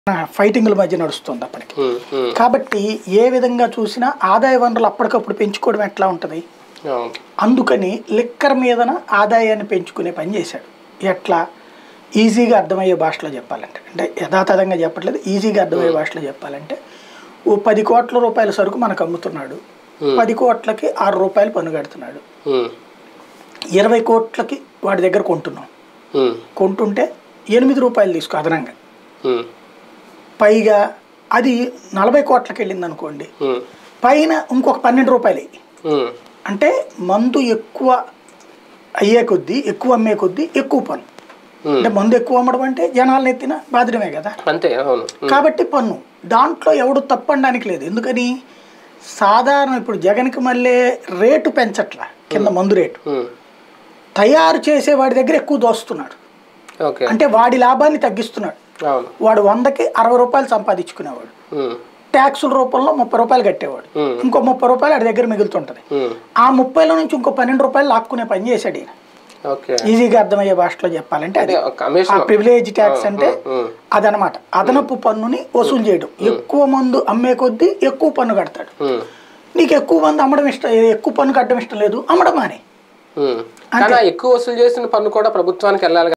ఫైటింగ్ల మధ్య నడుస్తుంది అప్పటికి ఉమ్, ఉమ్, కాబట్టి ఏ విధంగా చూసినా ఆదాయ వనరులు అప్పటికప్పుడు పెంచుకోవడం ఎట్లా ఉంటుంది అవును అందుకని లిక్కర్ మీదన ఆదాయాన్ని పెంచుకునే పని చేశాడు ఎట్లా ఈజీగా అర్థమయ్యే భాషలో చెప్పాలంటే అంటే యథాతథంగా చెప్పట్లేదు ఈజీగా అర్థమయ్యే భాషలో చెప్పాలంటే ఓ పది కోట్ల రూపాయల సరుకు మనకు అమ్ముతున్నాడు పది కోట్లకి ఆరు రూపాయలు పన్ను కడుతున్నాడు ఉమ్, ఇరవై కోట్లకి వాడి దగ్గర కొంటున్నాం ఉమ్, కొంటుంటే ఎనిమిది రూపాయలు తీసుకో అదనంగా ఉమ్, పైగా అది నలభై కోట్లకి వెళ్ళింది అనుకోండి ఉమ్, పైన ఇంకొక పన్నెండు రూపాయలు వెయ్యి. ఉమ్, అంటే మందు ఎక్కువ అయ్యే కొద్దీ ఎక్కువ అమ్మే కొద్దీ ఎక్కువ పన్ను ఉమ్. అంటే మందు ఎక్కువ అమ్మడం అంటే జనాలను ఎత్తిన బాధ్యమే కదా అంతే అవును ఉమ్, కాబట్టి పన్ను దాంట్లో ఎవడు తప్పనడానికి లేదు ఎందుకని సాధారణ ఇప్పుడు జగన్కి మళ్ళీ రేటు పెంచట్ల కింద మందు రేటు ఉమ్, తయారు చేసే వాడి దగ్గర ఎక్కువ దోస్తున్నాడు ఓకే అంటే వాడి లాభాన్ని తగ్గిస్తున్నాడు అవును వాడు వందకి అరవై రూపాయలు సంపాదించుకునేవాడు ఉమ్, ట్యాక్సుల రూపంలో ముప్పై రూపాయలు కట్టేవాడు ఉమ్, ఇంకో ముప్పై రూపాయలు ఆడి దగ్గర మిగులుతుంటది ఉమ్, ఆ ముప్పైలో నుంచి ఇంకో పన్నెండు రూపాయలు లాక్కునే పని చేశాడు ఈయన ఓకే ఈజీగా అర్థమయ్యే భాషలో చెప్పాలంటే అది అంటే ఆ కమిషన్ ప్రివిలేజ్ ట్యాక్స్ అంటే ఉమ్, అదనమాట అదనపు పన్నుని వసూలు చేయడం ఎక్కువ మందు అమ్మే కొద్దీ ఎక్కువ పన్ను కడతాడు ఉమ్, నీకు ఎక్కువ మంది అమ్మడం ఇష్టం ఎక్కువ పన్ను కట్టడం ఇష్టం లేదు అమ్మడం మానే ఉమ్. కానీ ఆ ఎక్కువ వసూలు చేసిన పన్ను కూడా ప్రభుత్వానికి వెళ్ళాలి